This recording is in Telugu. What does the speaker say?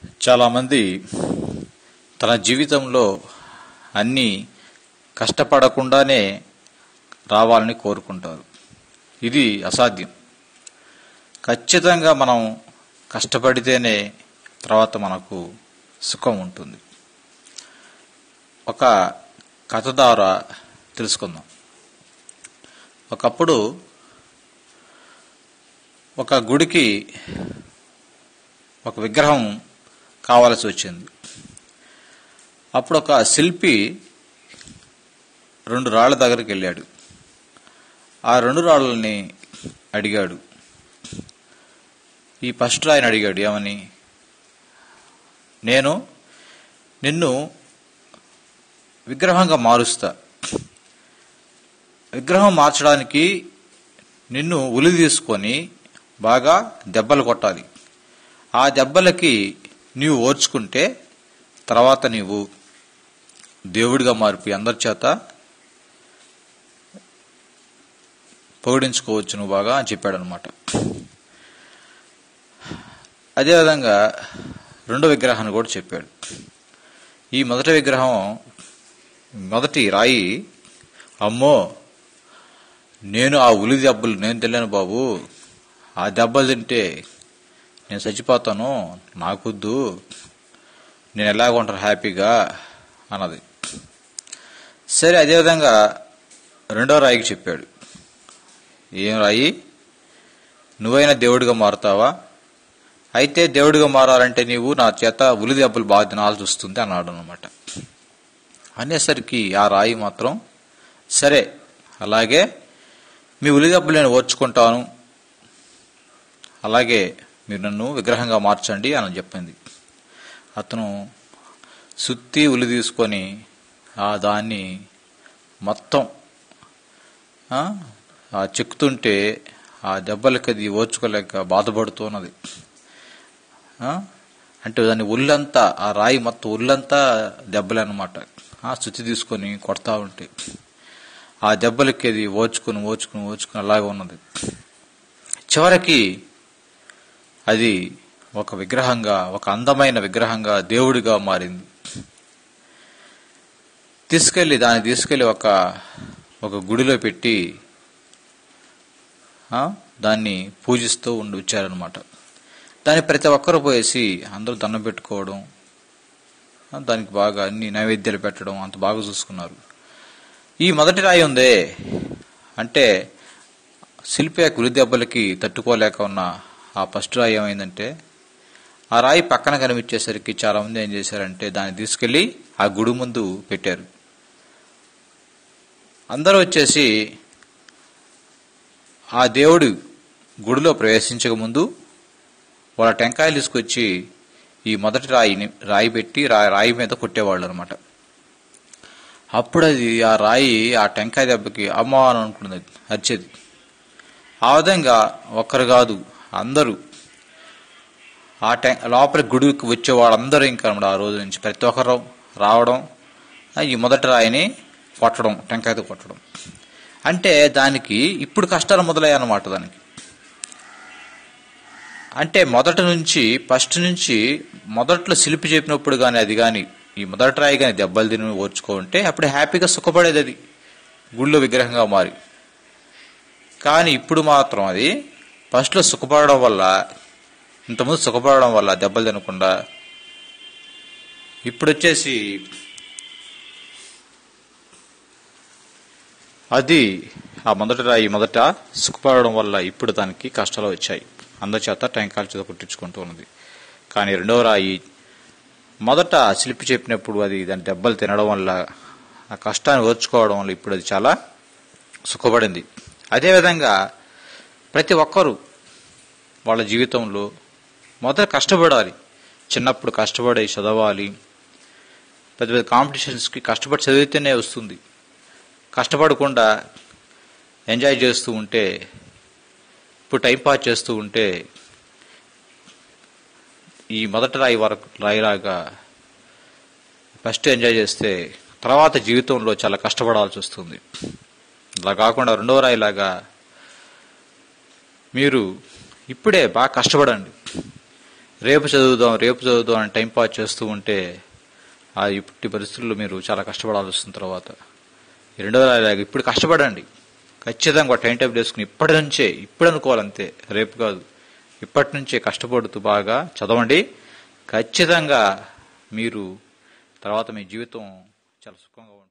చాలామంది తన జీవితంలో అన్నీ కష్టపడకుండానే రావాలని కోరుకుంటారు ఇది అసాధ్యం ఖచ్చితంగా మనం కష్టపడితేనే తర్వాత మనకు సుఖం ఉంటుంది ఒక కథ ద్వారా తెలుసుకుందాం ఒకప్పుడు ఒక గుడికి ఒక విగ్రహం కావాల్సి వచ్చింది అప్పుడు ఒక శిల్పి రెండు రాళ్ల దగ్గరికి వెళ్ళాడు ఆ రెండు రాళ్ళని అడిగాడు ఈ ఫస్ట్ రాయిని అడిగాడు ఏమని నేను నిన్ను విగ్రహంగా మారుస్తా విగ్రహం మార్చడానికి నిన్ను ఉలి తీసుకొని బాగా దెబ్బలు కొట్టాలి ఆ దెబ్బలకి నీవు ఓర్చుకుంటే తర్వాత నీవు దేవుడిగా మారిపోయి అందరి చేత పొగిడించుకోవచ్చు నువ్వు బాగా అని చెప్పాడు అనమాట అదేవిధంగా రెండో విగ్రహాన్ని కూడా చెప్పాడు ఈ మొదటి విగ్రహం మొదటి రాయి అమ్మో నేను ఆ ఉలి దెబ్బలు నేను తెలియను బాబు ఆ దెబ్బలు తింటే నేను చచ్చిపోతాను నాకొద్దు నేను ఎలాగ ఉంటాను హ్యాపీగా అన్నది సరే అదేవిధంగా రెండో రాయికి చెప్పాడు ఏం రాయి నువ్వైనా దేవుడిగా మారుతావా అయితే దేవుడిగా మారాలంటే నీవు నా చేత ఉలి దెబ్బలు బాగా తినాల్సి వస్తుంది అన్నాడు అనమాట అనేసరికి ఆ రాయి మాత్రం సరే అలాగే మీ ఉలి దెబ్బలు నేను ఓర్చుకుంటాను అలాగే మీరు నన్ను విగ్రహంగా మార్చండి అని చెప్పింది అతను సుత్తి ఉలి తీసుకొని ఆ దాన్ని మొత్తం ఆ, ఆ చెక్కుతుంటే ఆ దెబ్బలకి అది ఓర్చుకోలేక బాధపడుతున్నది ఆ, అంటే దాని ఒళ్ళంతా ఆ రాయి మొత్తం ఒళ్ళంతా దెబ్బలే అనమాట ఆ శుచి తీసుకొని కొడతా ఉంటే ఆ దెబ్బలకి అది ఓచుకుని ఓచుకుని ఓచుకుని అలాగే ఉన్నది చివరికి అది ఒక విగ్రహంగా ఒక అందమైన విగ్రహంగా దేవుడిగా మారింది తీసుకెళ్లి దాన్ని తీసుకెళ్లి ఒక ఒక గుడిలో పెట్టి ఆ, దాన్ని పూజిస్తూ ఉండి వచ్చారనమాట దాన్ని ప్రతి ఒక్కరు పోయేసి అందరూ దండం పెట్టుకోవడం ఆ, దానికి బాగా అన్ని నైవేద్యాలు పెట్టడం అంత బాగా చూసుకున్నారు ఈ మొదటి రాయి ఉందే అంటే శిల్పి యొక్క ఉలి దెబ్బలకి తట్టుకోలేక ఉన్న ఆ ఫస్ట్ రాయి ఏమైందంటే ఆ రాయి పక్కన కనిపించేసరికి చాలా మంది ఏం చేశారంటే దాన్ని తీసుకెళ్లి ఆ గుడి ముందు పెట్టారు అందరూ వచ్చేసి ఆ దేవుడు గుడిలో ప్రవేశించక ముందు వాళ్ళ టెంకాయలు తీసుకొచ్చి ఈ మొదటి రాయిని రాయి పెట్టి రా- రాయి మీద కొట్టేవాళ్ళు అనమాట అప్పుడు అది ఆ రాయి ఆ టెంకాయ దెబ్బకి అమ్మ అని అనుకున్నది అరిచేది ఆ విధంగా ఒక్కరు కాదు అందరూ ఆ టెం లోపల గుడికి వచ్చే వాళ్ళందరూ ఇంకా అన్నమాట ఆ రోజు నుంచి ప్రతి ఒక్కరు రావడం ఆ ఈ మొదటి రాయిని కొట్టడం టెంకాయతో కొట్టడం అంటే దానికి ఇప్పుడు కష్టాలు మొదలయ్యాయి అన్నమాట దానికి అంటే మొదట నుంచి ఫస్ట్ నుంచి మొదట్లో శిల్పి చెప్పినప్పుడు కానీ అది కానీ ఈ మొదటి రాయి కానీ దెబ్బలు తిని ఓర్చుకుంటే అప్పుడు హ్యాపీగా సుఖపడేది అది గుళ్ళో విగ్రహంగా మారి కానీ ఇప్పుడు మాత్రం అది ఫస్ట్లో సుఖపడడం వల్ల ఇంతకుముందు సుఖపడడం వల్ల దెబ్బలు తినకుండా ఇప్పుడు వచ్చేసి అది ఆ మొదటి రాయి మొదట సుఖపడడం వల్ల ఇప్పుడు దానికి కష్టాలు వచ్చాయి అందచేత టెంకాయల చేత కుట్టించుకుంటూ ఉన్నది కానీ రెండవ రాయి మొదట శిల్పి చెప్పినప్పుడు అది దాని దెబ్బలు తినడం వల్ల ఆ కష్టాన్ని ఓర్చుకోవడం వల్ల ఇప్పుడు అది చాలా సుఖపడింది అదేవిధంగా ప్రతి ఒక్కరూ వాళ్ళ జీవితంలో మొదట కష్టపడాలి చిన్నప్పుడు కష్టపడి చదవాలి పెద్ద పెద్ద కాంపిటీషన్స్కి కష్టపడి చదివితేనే వస్తుంది కష్టపడకుండా ఎంజాయ్ చేస్తూ ఉంటే ఇప్పుడు టైం పాస్ చేస్తూ ఉంటే ఈ మొదటి రాయి వరకు రాయిలాగా ఫస్ట్ ఎంజాయ్ చేస్తే తర్వాత జీవితంలో చాలా కష్టపడాల్సి వస్తుంది అలా కాకుండా రెండవ రాయిలాగా మీరు ఇప్పుడే బాగా కష్టపడండి రేపు చదువుదాం రేపు చదువుదాం అని టైం పాస్ చేస్తూ ఉంటే ఆ ఇప్పటి పరిస్థితుల్లో మీరు చాలా కష్టపడాల్సి వస్తుంది తర్వాత ఈ రెండో రాయి ఇప్పుడు కష్టపడండి ఖచ్చితంగా ఒక టైం టేబుల్ వేసుకుని ఇప్పటి నుంచే ఇప్పుడు అనుకోవాలంతే రేపు కాదు ఇప్పటి నుంచే కష్టపడుతూ బాగా చదవండి ఖచ్చితంగా మీరు తర్వాత మీ జీవితం చాలా సుఖంగా ఉంటుంది